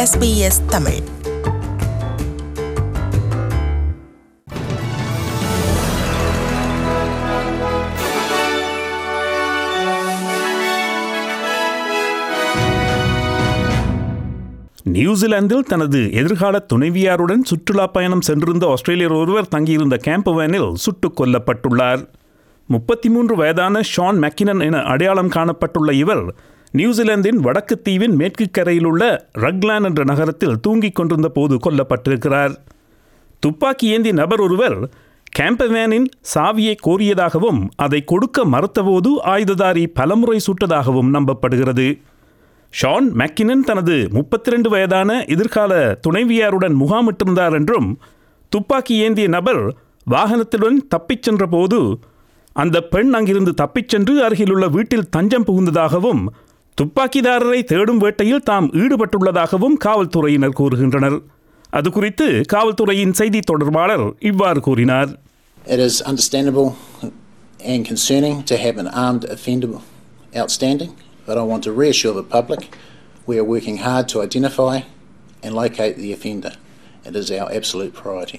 SBS Tamil நியூசிலாந்தில் தனது எதிர்கால துணைவியாருடன் சுற்றுலா பயணம் சென்றிருந்த ஆஸ்திரேலியர் ஒருவர் தங்கியிருந்த கேம்ப் வேனில் சுட்டுக் கொல்லப்பட்டுள்ளார் முப்பத்தி மூன்று வயதான ஷான் மேக்கினன் என அடையாளம் காணப்பட்டுள்ள இவர் நியூசிலாந்தின் வடக்கு தீவின் மேற்கு கரையில் உள்ள ரக்லான் என்ற நகரத்தில் தூங்கிக் கொண்டிருந்த போது கொல்லப்பட்டிருக்கிறார் துப்பாக்கி ஏந்தி நபர் ஒருவர் கேம்பவேனின் சாவியை கோரியதாகவும் அதை கொடுக்க மறுத்தபோது ஆயுததாரி பலமுறை சுட்டதாகவும் நம்பப்படுகிறது ஷான் மேக்கினன் தனது முப்பத்தி ரெண்டு வயதான எதிர்கால துணைவியாருடன் முகாமிட்டிருந்தார் என்றும் துப்பாக்கி ஏந்திய நபர் வாகனத்துடன் தப்பிச் சென்ற போது அந்த பெண் அங்கிருந்து தப்பிச் சென்று அருகிலுள்ள வீட்டில் தஞ்சம் புகுந்ததாகவும் துப்பாக்கிதாரரை தேடும் வேட்டையில் தாம் ஈடுபட்டுள்ளதாகவும் காவல்துறையினர் கூறுகின்றனர் அது குறித்து காவல்துறையின் செய்தி தொடர்பாளர் இவ்வாறு கூறினார் It is understandable and concerning to have an armed offender outstanding, but I want to reassure the public we are working hard to identify and locate the offender. It is our absolute priority.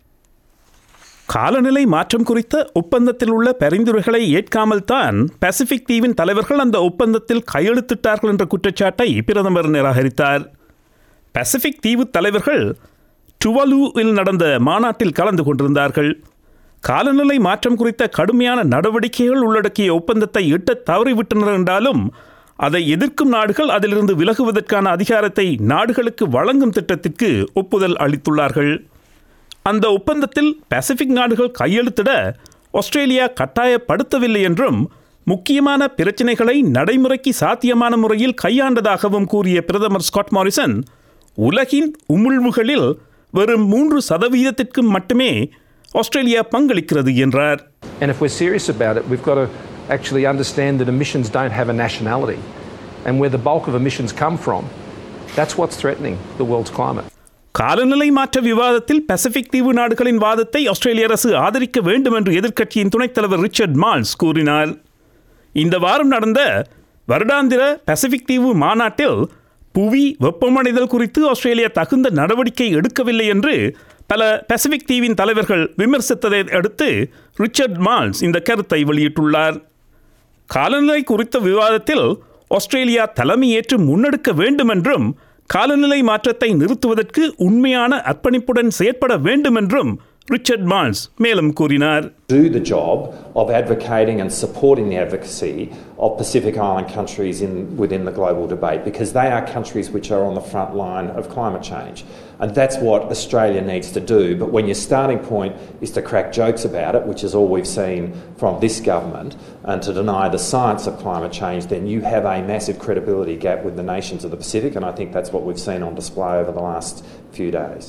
காலநிலை மாற்றம் குறித்த ஒப்பந்தத்தில் உள்ள பரிந்துரைகளை ஏற்காமல் தான் Pacific தீவின் தலைவர்கள் அந்த ஒப்பந்தத்தில் கையெழுத்திட்டார்கள் என்ற குற்றச்சாட்டை பிரதமர் நிராகரித்தார் பசிபிக் தீவு தலைவர்கள் டுவலுவில் நடந்த மாநாட்டில் கலந்து கொண்டிருந்தார்கள் காலநிலை மாற்றம் குறித்த கடுமையான நடவடிக்கைகள் உள்ளடக்கிய ஒப்பந்தத்தை எட்ட தவறிவிட்டனர் என்றாலும் அதை எதிர்க்கும் நாடுகள் அதிலிருந்து விலகுவதற்கான அதிகாரத்தை நாடுகளுக்கு வழங்கும் திட்டத்திற்கு ஒப்புதல் அளித்துள்ளார்கள் அந்த ஒப்பந்தத்தில் பசிபிக் நாடுகள் கையெழுத்திட ஆஸ்திரேலியா கட்டாயப்படுத்தவில்லை என்றும் முக்கியமான பிரச்சினைகளை நடைமுறைக்கு சாத்தியமான முறையில் கையாண்டதாகவும் கூறிய பிரதமர் ஸ்காட் மாரிசன் உலகின் உமிழ்வுகளில் வெறும் மூன்று சதவீதத்திற்கு மட்டுமே ஆஸ்திரேலியா பங்களிக்கிறது என்றார் And if we're serious about it, we've got to actually understand that emissions don't have a nationality. And where the bulk of emissions come from, that's what's threatening the world's climate. காலநிலை மாற்ற விவாதத்தில் Pacific தீவு நாடுகளின் வாதத்தை ஆஸ்திரேலிய அரசு ஆதரிக்க வேண்டும் என்று எதிர்க்கட்சியின் துணைத் தலைவர் ரிச்சர்ட் மால்ஸ் கூறினார் இந்த வாரம் நடந்த வருடாந்திர பசிபிக் தீவு மாநாட்டில் புவி வெப்பமடைதல் குறித்து ஆஸ்திரேலியா தகுந்த நடவடிக்கை எடுக்கவில்லை என்று பல பசிபிக் தீவின் தலைவர்கள் விமர்சித்ததை அடுத்து ரிச்சர்ட் மால்ஸ் இந்த கருத்தை வெளியிட்டுள்ளார் காலநிலை குறித்த விவாதத்தில் ஆஸ்திரேலியா தலைமையேற்று முன்னெடுக்க வேண்டும் என்றும் காலநிலை மாற்றத்தை நிறுத்துவதற்கு உண்மையான அர்ப்பணிப்புடன் செயற்பட வேண்டும் என்றும் ரிச்சர்ட் மால்ஸ் மேலும் கூறினார் do the job of advocating and supporting the advocacy of Pacific Island countries in, within the global debate because they are countries which are on the front line of climate change. And that's what Australia needs to do. But when your starting point is to crack jokes about it, which is all we've seen from this government, and to deny the science of climate change, then you have a massive credibility gap with the nations of the Pacific. And I think that's what we've seen on display over the last few days.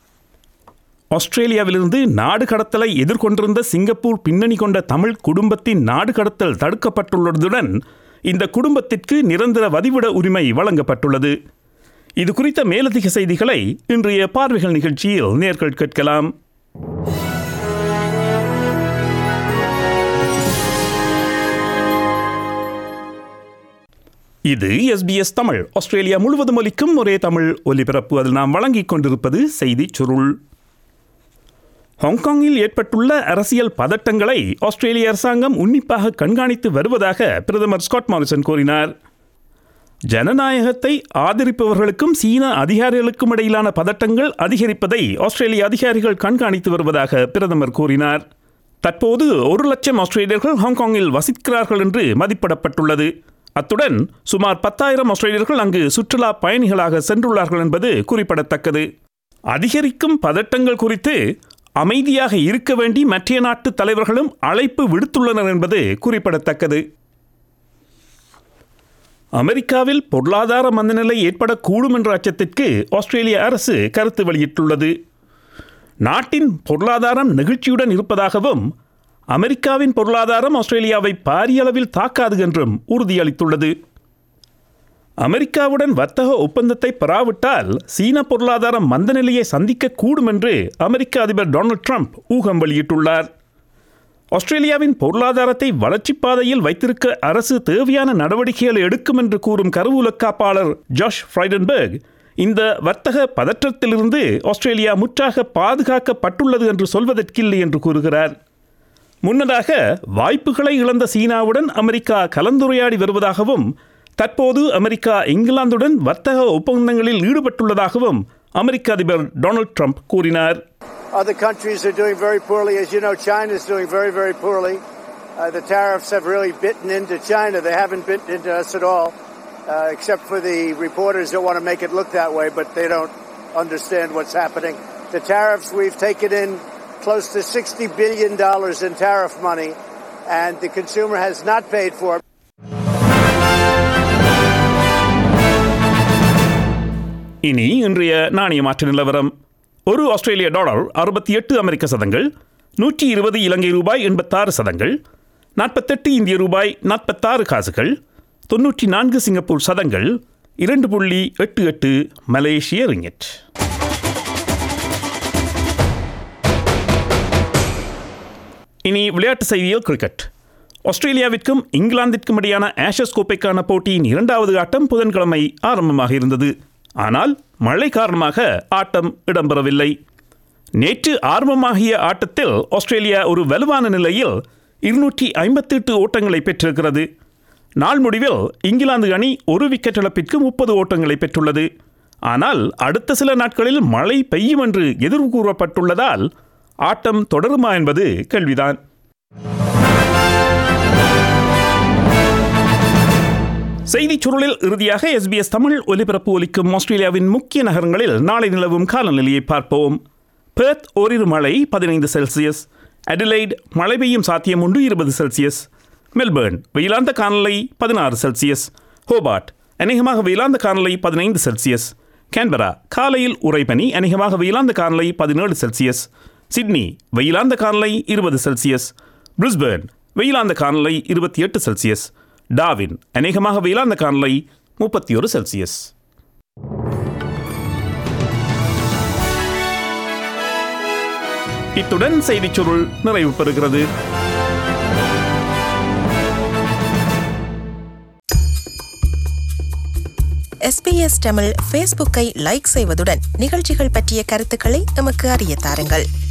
ஆஸ்திரேலியாவிலிருந்து நாடு கடத்தலை எதிர்கொண்டிருந்த Singapore பின்னணி கொண்ட தமிழ் குடும்பத்தின் நாடு கடத்தல் தடுக்கப்பட்டுள்ளதுடன் இந்த குடும்பத்திற்கு நிரந்தர வதிவிட உரிமை வழங்கப்பட்டுள்ளது இது குறித்த மேலதிக செய்திகளை இன்றைய பார்வைகள் நிகழ்ச்சியில் நேர்கள் கேட்கலாம் இது எஸ்பிஎஸ் தமிழ் ஆஸ்திரேலியா முழுவதும் ஒலிக்கும் ஒரே தமிழ் ஒலிபரப்பு அதில் நாம் வழங்கிக் கொண்டிருப்பது செய்திச் சுருள் ஹாங்காங்கில் ஏற்பட்டுள்ள அரசியல் பதட்டங்களை ஆஸ்திரேலிய அரசாங்கம் உன்னிப்பாக கண்காணித்து வருவதாக பிரதமர் ஸ்காட் மாரிசன் கூறினார் ஜனநாயகத்தை ஆதரிப்பவர்களுக்கும் சீன அதிகாரிகளுக்கும் இடையிலான பதட்டங்கள் அதிகரிப்பதை ஆஸ்திரேலிய அதிகாரிகள் கண்காணித்து வருவதாக பிரதமர் கூறினார் தற்போது ஒரு லட்சம் ஆஸ்திரேலியர்கள் ஹாங்காங்கில் வசிக்கிறார்கள் என்று மதிப்பிடப்பட்டுள்ளது அத்துடன் சுமார் பத்தாயிரம் ஆஸ்திரேலியர்கள் அங்கு சுற்றுலா பயணிகளாக சென்றுள்ளார்கள் என்பது குறிப்பிடத்தக்கது அதிகரிக்கும் பதட்டங்கள் குறித்து அமைதியாக இருக்க வேண்டி மற்ற நாட்டு தலைவர்களும் அழைப்பு விடுத்துள்ளனர் என்பது குறிப்பிடத்தக்கது அமெரிக்காவில் பொருளாதார மந்தநிலை ஏற்படக்கூடும் என்ற அச்சத்திற்கு ஆஸ்திரேலிய அரசு கருத்து வெளியிட்டுள்ளது நாட்டின் பொருளாதாரம் நெகிழ்ச்சியுடன் இருப்பதாகவும் அமெரிக்காவின் பொருளாதாரம் ஆஸ்திரேலியாவை பாரிய அளவில் தாக்காது என்றும் உறுதியளித்துள்ளது அமெரிக்காவுடன் வர்த்தக ஒப்பந்தத்தை பெறாவிட்டால் சீன பொருளாதாரம் மந்த நிலையை சந்திக்கக்கூடும் என்று அமெரிக்க அதிபர் டொனால்ட் ட்ரம்ப் ஊகம் வெளியிட்டுள்ளார் ஆஸ்திரேலியாவின் பொருளாதாரத்தை வளர்ச்சிப் பாதையில் வைத்திருக்க அரசு தேவையான நடவடிக்கைகளை எடுக்கும் என்று கூறும் கருவூல காப்பாளர் ஜாஷ் ஃப்ரைடன்பர்க் இந்த வர்த்தக பதற்றத்திலிருந்து ஆஸ்திரேலியா முற்றாக பாதுகாக்கப்பட்டுள்ளது என்று சொல்வதற்கில்லை என்று கூறுகிறார் முன்னதாக வாய்ப்புகளை இழந்த சீனாவுடன் அமெரிக்கா கலந்துரையாடி வருவதாகவும் தற்போது அமெரிக்கா இங்கிலாந்துடன் வர்த்தக ஒப்பந்தங்களில் ஈடுபட்டுள்ளதாகவும் அமெரிக்க அதிபர் டொனால்ட் ட்ரம்ப் கூறினார் Other countries are doing very poorly. As you know, China is doing very, very poorly. Uh, the tariffs have really bitten into China. They haven't bitten into us at all, uh, except for the reporters that want to make it look that way, but they don't understand what's happening. The tariffs, we've taken in close to $60 billion in tariff money, and the consumer has not paid for it. இனி இன்றைய நாணய மாற்று நிலவரம் ஒரு ஆஸ்திரேலிய dollar அறுபத்தி எட்டு அமெரிக்க சதங்கள் நூற்றி இருபது இலங்கை ரூபாய் எண்பத்தாறு சதங்கள் நாற்பத்தெட்டு இந்திய ரூபாய் நாற்பத்தாறு காசுகள் தொன்னூற்றி நான்கு சிங்கப்பூர் சதங்கள் இரண்டு புள்ளி எட்டு எட்டு மலேசிய ரிங்கெட் இனி விளையாட்டு செய்தியில் கிரிக்கெட் ஆஸ்திரேலியாவிற்கும் இங்கிலாந்திற்கும் இடையான ஆஷஸ் கோப்பைக்கான போட்டியின் இரண்டாவது ஆட்டம் புதன்கிழமை ஆரம்பமாக இருந்தது ஆனால் மழை காரணமாக ஆட்டம் இடம்பெறவில்லை நேற்று ஆரம்பமாகிய ஆட்டத்தில் ஆஸ்திரேலியா ஒரு வலுவான நிலையில் இருநூற்றி ஐம்பத்தெட்டு ஓட்டங்களை பெற்றிருக்கிறது நாள் முடிவில் இங்கிலாந்து அணி ஒரு விக்கெட் இழப்பிற்கு முப்பது ஓட்டங்களை பெற்றுள்ளது ஆனால் அடுத்த சில நாட்களில் மழை பெய்யும் என்று எதிர்வு கூறப்பட்டுள்ளதால் ஆட்டம் தொடருமா என்பது கேள்விதான் செய்திச் சுருளில் இறுதியாக எஸ்பிஎஸ் தமிழ் ஒலிபரப்பு ஒலிக்கும் ஆஸ்திரேலியாவின் முக்கிய நகரங்களில் நாளை நிலவும் காலநிலையை பார்ப்போம் பெர்த் ஓரிரு மழை பதினைந்து செல்சியஸ் அடிலைட் மழை பெய்யும் சாத்தியம் உண்டு இருபது செல்சியஸ் மெல்பர்ன் வெயிலாந்த காலநிலை பதினாறு செல்சியஸ் ஹோபார்ட் அநேகமாக வெயிலாந்த காலநிலை பதினைந்து செல்சியஸ் கேன்பரா காலையில் உறைபனி அநேகமாக வெயிலாந்த காலநிலை பதினேழு செல்சியஸ் சிட்னி வெயிலாந்த காலநிலை இருபது செல்சியஸ் பிரிஸ்பேர்ன் வெயிலாந்த காலநிலை இருபத்தி எட்டு செல்சியஸ் டாவின் அநேகமாக வெயிலாந்த காலநிலை முப்பத்தி ஒரு செல்சியஸ் இத்துடன் செய்திச் சுருள் நிறைவு பெறுகிறது எஸ்பிஎஸ் தமிழ் ஃபேஸ்புக்கை லைக் செய்வதுடன் நிகழ்ச்சிகள் பற்றிய கருத்துக்களை எமக்கு அறிய தாருங்கள்